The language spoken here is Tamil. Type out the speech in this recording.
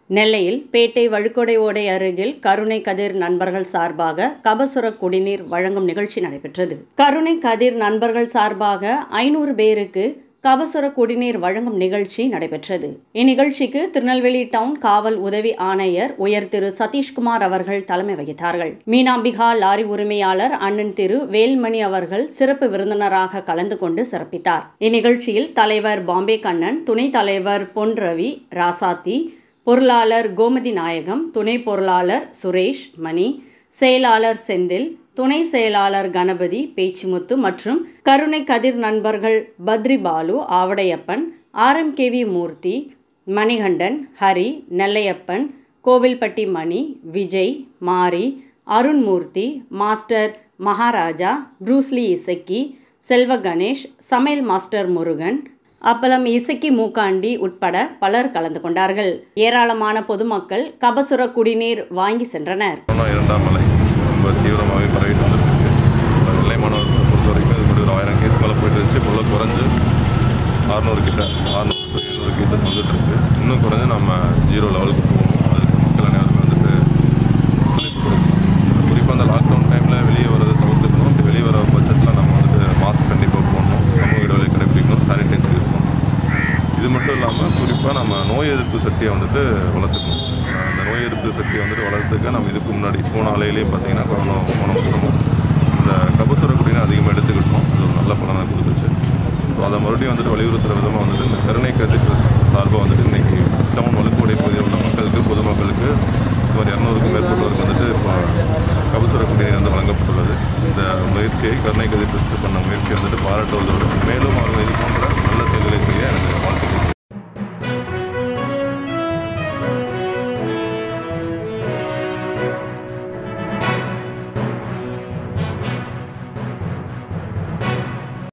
நெல்லையில் பேட்டை வழுக்கொடை ஓடை அருகில் கருணை கதிர் நண்பர்கள் சார்பாக கபசுர குடிநீர் வழங்கும் நிகழ்ச்சி நடைபெற்றது கருணை கதிர் நண்பர்கள் சார்பாக ஐநூறு பேருக்கு கபசுர குடிநீர் வழங்கும் நிகழ்ச்சி நடைபெற்றது இந்நிகழ்ச்சிக்கு திருநெல்வேலி டவுன் காவல் உதவி ஆணையர் உயர் திரு சதீஷ்குமார் அவர்கள் தலைமை வகித்தார்கள் மீனாம்பிகா லாரி உரிமையாளர் அண்ணன் திரு வேல்மணி அவர்கள் சிறப்பு விருந்தினராக கலந்து கொண்டு சிறப்பித்தார் இந்நிகழ்ச்சியில் தலைவர் பாம்பே கண்ணன் துணைத் தலைவர் பொன் ரவி ராசாத்தி பொருளாளர் கோமதி நாயகம் துணை பொருளாளர் சுரேஷ் மணி செயலாளர் செந்தில் துணை செயலாளர் கணபதி பேச்சிமுத்து மற்றும் கருணை கதிர் நண்பர்கள் Badri Balu Avudaiyappan RMKV Moorthy Manikandan Hari Nellaiyappan Kovilpatti Mani Vijay Mari Arunmoorthy master Maharaja Bruce Lee Isakki Selva Ganesh சமையல் மாஸ்டர் முருகன் அப்பலம் இசக்கி மூக்காண்டி உட்பட பலர் கலந்து கொண்டார்கள் ஏராளமான பொதுமக்கள் கபசுர குடிநீர் வாங்கி சென்றனர் கொரோனா இரண்டாம் அலை ரொம்ப தீவிரமாகவே பரவிட்டு வந்துருக்கு நெல்லை மாணவர்களை பொறுத்த வரைக்கும் இது ஒரு ஆயிரம் கேஸ் மேலே போயிட்டு இருந்துச்சு இப்போ குறைஞ்சு அறநூறு கிட்ட அறநூறு டு எழுநூறு கேசஸ் வந்துட்டு இருக்கு இன்னும் குறைஞ்சு நம்ம ஜீரோ லெவலுக்கு போகணும் அதுக்கு மக்கள் அனைவருமே வந்துட்டு ஒத்துழைப்பு கொடுக்கணும் குறிப்பாக அந்த லாக்டவுன் டைமில் வெளியே வரதை தவிர்த்துக்கணும் அப்படி வெளியே வர பட்சத்தில் நம்ம வந்துட்டு மாஸ்க் கண்டிப்பாக போடணும் சமூக இடைவெளி கடைபிடிக்கணும் சானிடைசர் யூஸ் பண்ணணும் இது மட்டும் இல்லாமல் குறிப்பாக நம்ம நோய் எதிர்ப்பு சக்தியை வந்துட்டு வளர்த்துக்கணும் அந்த நோய் எதிர்ப்பு சக்தியை வந்துட்டு வளர்த்துக்க நம்ம இதுக்கு முன்னாடி போன அலையிலேயே பார்த்தீங்கன்னா கொரோனா போன வருஷமும் இந்த கபசுர குடிநீர் அதிகமாக எடுத்துக்கிட்டோம் அது ஒரு நல்ல பலனை கொடுத்துச்சு ஸோ அதை மறுபடியும் வந்துட்டு வலியுறுத்துகிற விதமாக வந்துட்டு இந்த கருணை கருத்து ட்ரஸ்ட் சார்பாக வந்துட்டு இன்றைக்கி டவுன் வழுக்குடைய பகுதியில் உள்ள